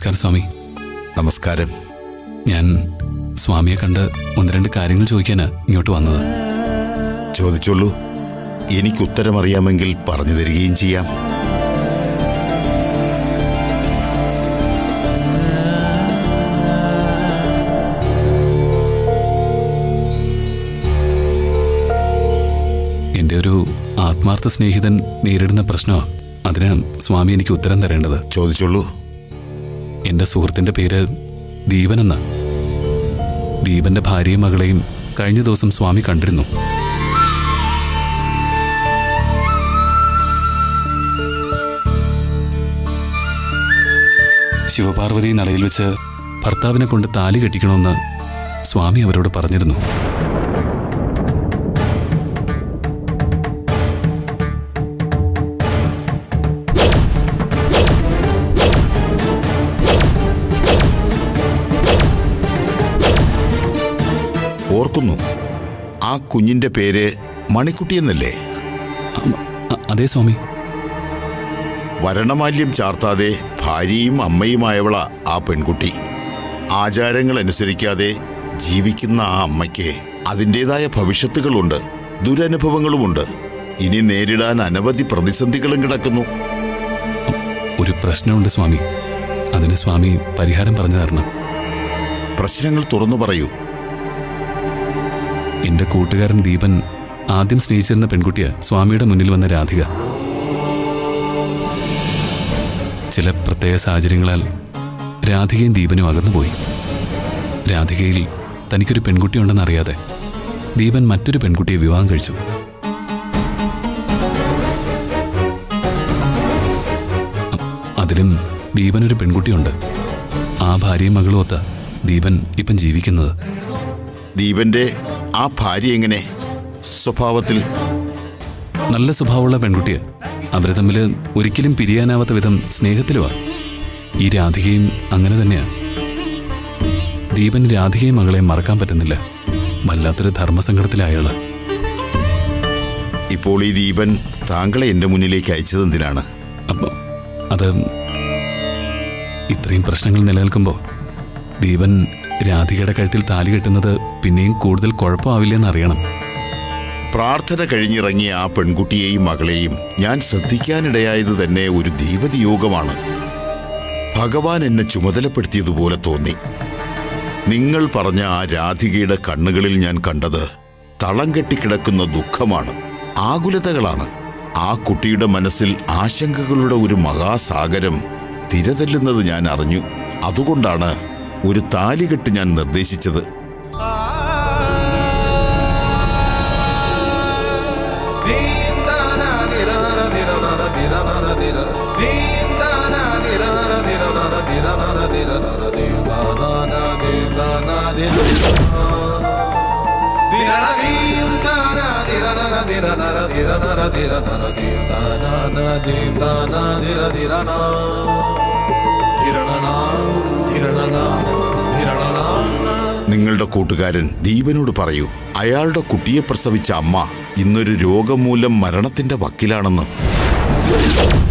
നമസ്കാരം സ്വാമി നമസ്കാരം ഞാൻ സ്വാമിയെ കണ്ട് ഒന്ന് രണ്ട് കാര്യങ്ങൾ ചോദിക്കാനാ ഇങ്ങോട്ട് വന്നത് ചോദിച്ചോളൂ എനിക്ക് ഉത്തരമറിയാമെങ്കിൽ പറഞ്ഞു തരികയും ചെയ്യാം എൻ്റെ ഒരു ആത്മാർത്ഥ സ്നേഹിതൻ നേരിടുന്ന പ്രശ്നമാണ് അതിന് സ്വാമി എനിക്ക് ഉത്തരം തരേണ്ടത് ചോദിച്ചോളൂ എൻ്റെ സുഹൃത്തിൻ്റെ പേര് ദീപൻ എന്ന ദീപന്റെ ഭാര്യയും മകളെയും കഴിഞ്ഞ ദിവസം സ്വാമി കണ്ടിരുന്നു ശിവപാർവതി നടയിൽ വെച്ച് ഭർത്താവിനെ കൊണ്ട് താലി കെട്ടിക്കണമെന്ന് സ്വാമി അവരോട് പറഞ്ഞിരുന്നു ഓർക്കുന്നു ആ കുഞ്ഞിന്റെ പേര് മണിക്കുട്ടി എന്നല്ലേ അ- അ- അതേ സ്വാമി വരണമാല്യം ചാർത്താതെ ഭാര്യയും അമ്മയുമായവള ആ പെൺകുട്ടി ആചാരങ്ങൾ അനുസരിക്കാതെ ജീവിക്കുന്ന ആ അമ്മയ്ക്ക് അതിൻ്റെതായ ഭവിഷ്യത്തുകളുണ്ട് ദുരനുഭവങ്ങളുമുണ്ട് ഇനി നേരിടാൻ അനവധി പ്രതിസന്ധികളും കിടക്കുന്നു ഒരു പ്രശ്നമുണ്ട് സ്വാമി അതിന് സ്വാമി പരിഹാരം പറഞ്ഞു തരണം പ്രശ്നങ്ങൾ തുറന്നു പറയൂ എന്റെ കൂട്ടുകാരൻ ദീപൻ ആദ്യം സ്നേഹിച്ചിരുന്ന പെൺകുട്ടിയ സ്വാമിയുടെ മുന്നിൽ വന്ന രാധിക ചില പ്രത്യേക സാഹചര്യങ്ങളാൽ രാധികയും ദീപനും അകന്നുപോയി രാധികയിൽ തനിക്കൊരു പെൺകുട്ടിയുണ്ടെന്ന് അറിയാതെ ദീപൻ മറ്റൊരു പെൺകുട്ടിയെ വിവാഹം കഴിച്ചു അ- അതിലും ദീപനൊരു പെൺകുട്ടിയുണ്ട് ആ ഭാര്യയും മകളും ഒത്ത ദീപൻ ഇപ്പം ജീവിക്കുന്നത് ദീപന്റെ ആ ഭാര്യ എങ്ങനെ സ്വഭാവത്തിൽ നല്ല സ്വഭാവമുള്ള പെൺകുട്ടിയെ അവര് തമ്മിൽ ഒരിക്കലും പിരിയാനാവാത്ത വിധം സ്നേഹത്തിലുമാ ഈ രാധികയും അങ്ങനെ തന്നെയാ ദീപൻ രാധികയും മകളെ മറക്കാൻ പറ്റുന്നില്ല വല്ലാത്തൊരു ധർമ്മസങ്കടത്തിലായാള് ഇപ്പോൾ ഈ ദീപൻ താങ്കളെ എന്റെ മുന്നിലേക്ക് അയച്ചതെന്തിനാണ് അപ്പൊ അത് ഇത്രയും പ്രശ്നങ്ങൾ നിലനിൽക്കുമ്പോൾ ദീപൻ രാധികയുടെ കഴുത്തിൽ താലി കെട്ടുന്നത് പിന്നെയും കൂടുതൽ കുഴപ്പമാവില്ലെന്ന് അറിയണം പ്രാർത്ഥന കഴിഞ്ഞിറങ്ങിയ ആ പെൺകുട്ടിയെയും മകളെയും ഞാൻ ശ്രദ്ധിക്കാനിടയായത് തന്നെ ഒരു ദൈവനിയോഗമാണ് ഭഗവാൻ എന്നെ ചുമതലപ്പെടുത്തിയതുപോലെ തോന്നി നിങ്ങൾ പറഞ്ഞ ആ രാധികയുടെ കണ്ണുകളിൽ ഞാൻ കണ്ടത് തളം കെട്ടിക്കിടക്കുന്ന ദുഃഖമാണ് ആകുലതകളാണ് ആ കുട്ടിയുടെ മനസ്സിൽ ആശങ്കകളുടെ ഒരു മഹാസാഗരം തിരതല്ലുന്നത് ഞാൻ അറിഞ്ഞു അതുകൊണ്ടാണ് ഒരു താലികെട്ട് ഞാൻ നിർദ്ദേശിച്ചത് നിങ്ങളുടെ കൂട്ടുകാരൻ ദീപനോട് പറയൂ അയാളുടെ കുട്ടിയെ പ്രസവിച്ച അമ്മ ഇന്നൊരു രോഗം മൂലം മരണത്തിന്റെ വക്കിലാണെന്ന്